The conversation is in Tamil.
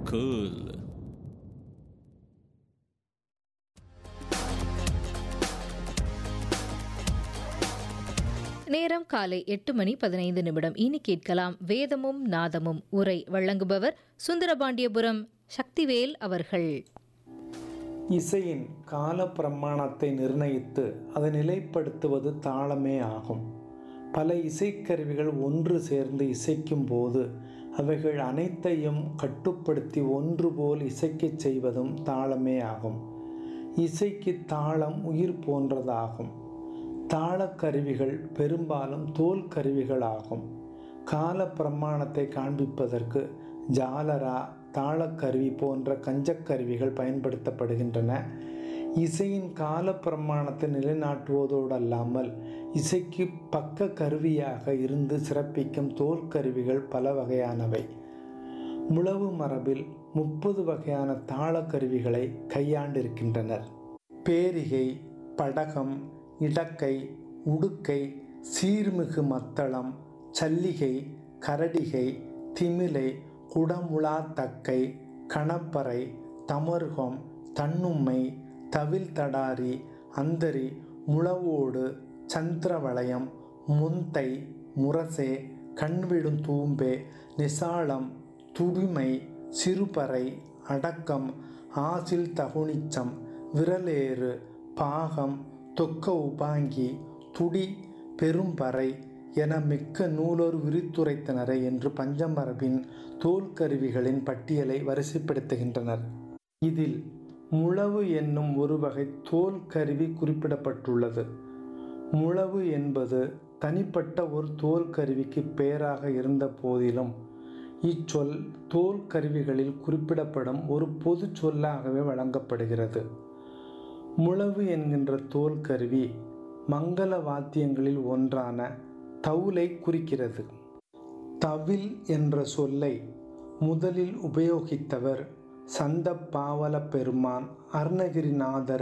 cool. நேரம் காலை எட்டு மணி பதினைந்து நிமிடம் இனி கேட்கலாம் வேதமும் நாதமும் உரை வழங்குபவர் சுந்தரபாண்டியபுரம் சக்திவேல் அவர்கள் இசையின் கால பிரமாணத்தை நிர்ணயித்து அதை நிலைப்படுத்துவது தாளமே ஆகும் பல இசைக்கருவிகள் ஒன்று சேர்ந்து இசைக்கும் போது அவைகள் அனைத்தையும் கட்டுப்படுத்தி ஒன்று போல் இசைக்கச் செய்வதும் தாளமே ஆகும் இசைக்கு தாளம் உயிர் போன்றதாகும் தாளக்கருவிகள் பெரும்பாலும் தோல் கருவிகளாகும் கால பிரமாணத்தை காண்பிப்பதற்கு ஜாலரா தாளக்கருவி போன்ற கஞ்சக்கருவிகள் பயன்படுத்தப்படுகின்றன இசையின் கால பிரமாணத்தை நிலைநாட்டுவதோடு அல்லாமல் இசைக்கு பக்க கருவியாக இருந்து சிறப்பிக்கும் தோல் கருவிகள் பல வகையானவை முழவு மரபில் முப்பது வகையான தாளக்கருவிகளை கையாண்டிருக்கின்றனர் பேரிகை படகம் இடக்கை உடுக்கை சீர்மிகு மத்தளம் சல்லிகை கரடிகை திமிலை குடமுழா தக்கை கணப்பறை தமர்கம் தன்னும்மை தவில் தடாரி அந்தரி முழவோடு சந்திரவளையம் முந்தை முரசே கண்விடும் தூம்பே நிசாளம் துடிமை சிறுபறை அடக்கம் ஆசில் தகுனிச்சம் விரலேறு பாகம் தொக்க உபாங்கி துடி பெரும்பறை என மிக்க நூலோர் விரித்துரைத்தனரே என்று பஞ்சமரபின் தோல் கருவிகளின் பட்டியலை வரிசைப்படுத்துகின்றனர் இதில் முழவு என்னும் ஒரு வகை தோல் கருவி குறிப்பிடப்பட்டுள்ளது முழவு என்பது தனிப்பட்ட ஒரு தோல் கருவிக்கு பெயராக இருந்த போதிலும் இச்சொல் தோல் கருவிகளில் குறிப்பிடப்படும் ஒரு பொது சொல்லாகவே வழங்கப்படுகிறது முழவு என்கின்ற தோல் கருவி மங்கள வாத்தியங்களில் ஒன்றான தவுலை குறிக்கிறது தவில் என்ற சொல்லை முதலில் உபயோகித்தவர் சந்த பாவல பெருமான் அருணகிரிநாதர்